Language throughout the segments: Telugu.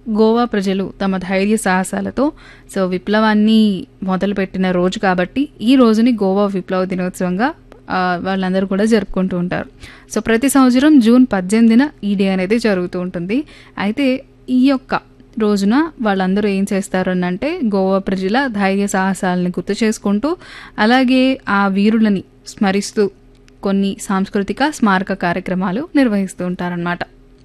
గోవా ప్రజలు తమ ధైర్య సాహసాలతో సో విప్లవాన్ని మొదలుపెట్టిన రోజు కాబట్టి ఈ రోజుని గోవా విప్లవ దినోత్సవంగా ఆ, వాళ్ళందరూ కూడా జరుపుకుంటూ ఉంటారు సో ప్రతి సంవత్సరం జూన్ పద్దెనిమిదిన ఈ డే అనేది జరుగుతూ ఉంటుంది అయితే ఈ యొక్క రోజున వాళ్ళందరూ ఏం చేస్తారు అని అంటే గోవా ప్రజల ధైర్య సాహసాలని గుర్తు చేసుకుంటూ అలాగే ఆ వీరులని స్మరిస్తూ కొన్ని సాంస్కృతిక స్మారక కార్యక్రమాలు నిర్వహిస్తూ ఉంటారన్నమాట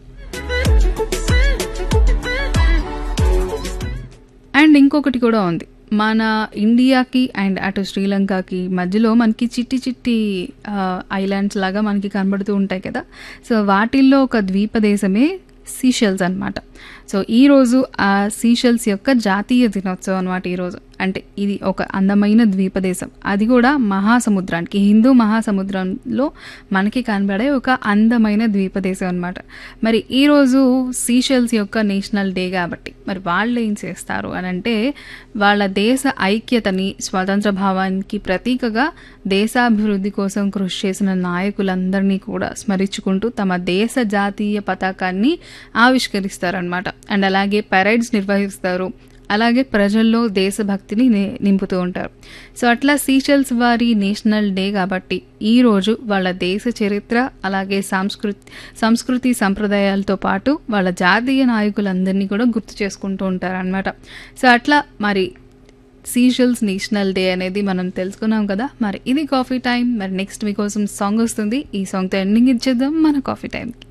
అండ్ ఇంకొకటి కూడా ఉంది మన ఇండియాకి అండ్ అటు శ్రీలంకకి మధ్యలో మనకి చిట్టి చిట్టి ఐలాండ్స్ లాగా మనకి కనబడుతూ ఉంటాయి కదా సో వాటిల్లో ఒక ద్వీప దేశమే సీషెల్స్ అనమాట సో ఈరోజు ఆ సీషెల్స్ యొక్క జాతీయ దినోత్సవం అనమాట ఈరోజు అంటే ఇది ఒక అందమైన ద్వీపదేశం అది కూడా మహాసముద్రానికి హిందూ మహాసముద్రంలో మనకి కనబడే ఒక అందమైన ద్వీపదేశం అనమాట మరి ఈరోజు సీషెల్స్ యొక్క నేషనల్ డే కాబట్టి మరి వాళ్ళు ఏం చేస్తారు అని అంటే వాళ్ళ దేశ ఐక్యతని స్వాతంత్ర భావానికి ప్రతీకగా దేశాభివృద్ధి కోసం కృషి చేసిన నాయకులందరినీ కూడా స్మరించుకుంటూ తమ దేశ జాతీయ పతాకాన్ని ఆవిష్కరిస్తారనమాట అండ్ అలాగే పెరైడ్స్ నిర్వహిస్తారు అలాగే ప్రజల్లో దేశభక్తిని ని- నింపుతూ ఉంటారు సో అట్లా సీషెల్స్ వారి నేషనల్ డే కాబట్టి ఈ రోజు వాళ్ళ దేశ చరిత్ర అలాగే సంస్కృతి సంస్కృతి సంప్రదాయాలతో పాటు వాళ్ళ జాతీయ నాయకులందరినీ కూడా గుర్తు చేసుకుంటూ ఉంటారు అనమాట సో అట్లా మరి సీషెల్స్ నేషనల్ డే అనేది మనం తెలుసుకున్నాం కదా మరి ఇది కాఫీ టైం మరి నెక్స్ట్ మీకోసం సాంగ్ వస్తుంది ఈ సాంగ్తో ఎండింగ్ ఇచ్చేద్దాం మన కాఫీ టైంకి